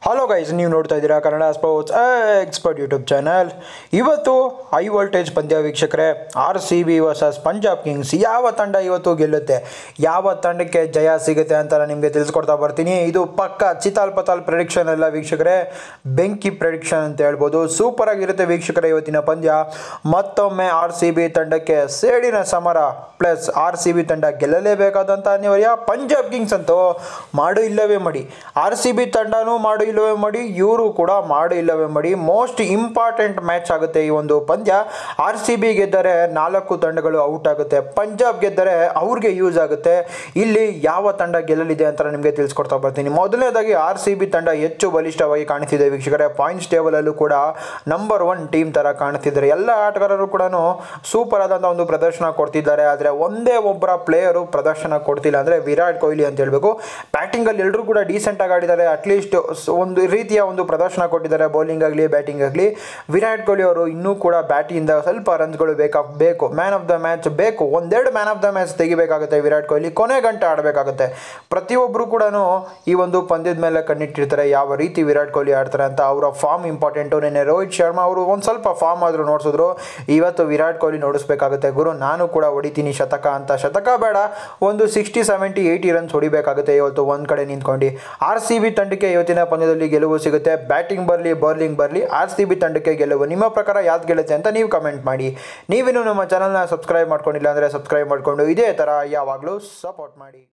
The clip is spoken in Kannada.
ಹಲೋ ಗೈಸ್ ನೀವು ನೋಡ್ತಾ ಇದ್ದೀರಾ Kannada sports expert YouTube channel ಇವತ್ತು ಹೈ ವೋಲ್ಟೇಜ್ ಪಂದ್ಯ ವೀಕ್ಷಕರೇ R C B versus Punjab Kings ಯಾವ ತಂಡ ಇವತ್ತು ಗೆಲ್ಲುತ್ತೆ ಯಾವ ತಂಡಕ್ಕೆ ಜಯ ಸಿಗುತ್ತೆ ಅಂತ ನಾನು ನಿಮಗೆ ತಿಳಿಸ್ಕೊಡ್ತಾ ಬರ್ತೀನಿ ಇದು ಪಕ್ಕ ಚಿತಾಲ್ ಪತಾಲ್ ಪ್ರೆಡಿಕ್ಷನ್ ಅಲ್ಲ ವೀಕ್ಷಕರೇ ಬೆಂಕಿ ಪ್ರೆಡಿಕ್ಷನ್ ಅಂತ ಹೇಳ್ಬೋದು ಸೂಪರ್ ಆಗಿರುತ್ತೆ ವೀಕ್ಷಕರೇ ಇವತ್ತಿನ ಪಂದ್ಯ ಮತ್ತೊಮ್ಮೆ ಆರ್ ಸಿ ಬಿ ತಂಡಕ್ಕೆ ಸೇಡಿನ ಸಮರ ಪ್ಲಸ್ ಆರ್ ಸಿ ಬಿ ತಂಡ ಗೆಲ್ಲಲೇಬೇಕಾದಂಥ ಅನಿವಾರ್ಯ ಪಂಜಾಬ್ ಕಿಂಗ್ಸ್ ಅಂತೂ ಮಾಡು ಇಲ್ಲವೇ ಮಾಡಿ ಆರ್ ಸಿ ಬಿ ತಂಡನೂ ಮಾಡು ಇಲ್ಲವೇ ಮಾಡಿ ಇವರು ಕೂಡ ಮಾಡು ಇಲ್ಲವೇ ಮಾಡಿ ಮೋಸ್ಟ್ ಇಂಪಾರ್ಟೆಂಟ್ ಮ್ಯಾಚ್ ಆಗುತ್ತೆ ಈ ಒಂದು ಪಂದ್ಯ ಆರ್ ಸಿ ಬಿ ಗೆದ್ದರೆ ನಾಲ್ಕು ತಂಡಗಳು ಔಟ್ ಆಗುತ್ತೆ ಪಂಜಾಬ್ ಗೆದ್ದರೆ ಅವ್ರಿಗೆ ಯೂಸ್ ಆಗುತ್ತೆ ಇಲ್ಲಿ ಯಾವ ತಂಡ ಗೆಲ್ಲಲಿದೆ ಅಂತ ನಾನು ನಿಮಗೆ ತಿಳಿಸ್ಕೊಡ್ತಾ ಬರ್ತೀನಿ ಮೊದಲನೇದಾಗಿ ಆರ್ ಸಿ ಬಿ ತಂಡ ಹೆಚ್ಚು ಬಲಿಷ್ಠವಾಗಿ ಕಾಣಿಸ್ತಿದೆ ವೀಕ್ಷಕರೇ ಪಾಯಿಂಟ್ಸ್ ಟೇಬಲಲ್ಲೂ ಕೂಡ ನಂಬರ್ ಒನ್ ಟೀಮ್ ಥರ ಕಾಣ್ತಿದ್ದಾರೆ ಎಲ್ಲ ಆಟಗಾರರು ಕೂಡ ಸೂಪರ್ ಆದಂಥ ಒಂದು ಪ್ರದರ್ಶನ ಕೊಡ್ತಿದ್ದಾರೆ ಆದರೆ ಒಂದೇ ಒಬ್ಬರ ಪ್ಲೇಯರು ಪ್ರದರ್ಶನ ಕೊಡ್ತಿಲ್ಲ ಅಂದರೆ ವಿರಾಟ್ ಕೊಹ್ಲಿ ಅಂತ ಹೇಳಬೇಕು ಬ್ಯಾಟಿಂಗಲ್ಲಿ ಎಲ್ಲರೂ ಕೂಡ ಡೀಸೆಂಟಾಗಿ ಆಡಿದ್ದಾರೆ ಅಟ್ಲೀಸ್ಟ್ ಒಂದು ರೀತಿಯ ಒಂದು ಪ್ರದರ್ಶನ ಕೊಟ್ಟಿದ್ದಾರೆ ಬೌಲಿಂಗ್ ಆಗಲಿ ಬ್ಯಾಟಿಂಗ್ ಆಗಲಿ ವಿರಾಟ್ ಕೊಹ್ಲಿ ಅವರು ಇನ್ನೂ ಕೂಡ ಬ್ಯಾಟಿಂದ ಸ್ವಲ್ಪ ರನ್ಸ್ಗಳು ಬೇಕಾ ಬೇಕು ಮ್ಯಾನ್ ಆಫ್ ದ ಮ್ಯಾಚ್ ಬೇಕು ಒಂದೆರಡು ಮ್ಯಾನ್ ಆಫ್ ದ ಮ್ಯಾಚ್ ತೆಗಿಬೇಕಾಗುತ್ತೆ ವಿರಾಟ್ ಕೊಹ್ಲಿ ಕೊನೆ ಗಂಟೆ ಆಡಬೇಕಾಗುತ್ತೆ ಪ್ರತಿಯೊಬ್ಬರು ಕೂಡ ಈ ಒಂದು ಪಂದ್ಯದ ಮೇಲೆ ಕಣ್ಣಿಟ್ಟಿರ್ತಾರೆ ಯಾವ ರೀತಿ ವಿರಾಟ್ ಕೊಹ್ಲಿ ಆಡ್ತಾರೆ ಅಂತ ಅವರ ಫಾರ್ಮ್ ಇಂಪಾರ್ಟೆಂಟು ನಿನ್ನೆ ರೋಹಿತ್ ಶರ್ಮಾ ಅವರು ಒಂದು ಸ್ವಲ್ಪ ಫಾರ್ಮ್ ಆದರೂ ನೋಡಿಸಿದ್ರು ಇವತ್ತು ವಿರಾಟ್ ಕೊಹ್ಲಿ ನೋಡಿಸ್ಬೇಕಾಗುತ್ತೆ ಗುರು ನಾನು ಕೂಡ ಹೊಡಿತೀನಿ ಶತಕ ಅಂತ ಶತಕ ಬೇಡ ಒಂದು ಸಿಕ್ಸ್ಟಿ ಸೆವೆಂಟಿ ಏಯ್ಟಿ ರನ್ಸ್ ಹೊಡಿಬೇಕಾಗುತ್ತೆ ಇವತ್ತು ಒಂದು ಕಡೆ ನಿಂತ್ಕೊಂಡು ಆರ್ ಸಿ ಬಿ ತಂಡಕ್ಕೆ ಇವತ್ತಿನ ಪಂದ್ಯದಲ್ಲಿ ಗೆಲುವು ಸಿಗುತ್ತೆ ಬ್ಯಾಟಿಂಗ್ ಬರಲಿ ಬೌಲಿಂಗ್ ಬರಲಿ ಆರ್ ಸಿ ಬಿ ತಂಡಕ್ಕೆ ಗೆಲುವು ನಿಮ್ಮ ಪ್ರಕಾರ ಯಾವ್ದು ಗೆಲ್ಲುತ್ತೆ ಅಂತ ನೀವು ಕಮೆಂಟ್ ಮಾಡಿ ನೀವಿನ್ನೂ ನಮ್ಮ ಚಾನಲ್ನ ಸಬ್ಸ್ಕ್ರೈಬ್ ಮಾಡ್ಕೊಂಡಿಲ್ಲ ಅಂದರೆ ಸಬ್ಸ್ಕ್ರೈಬ್ ಮಾಡಿಕೊಂಡು ಇದೇ ಥರ ಯಾವಾಗಲೂ ಸಪೋರ್ಟ್ ಮಾಡಿ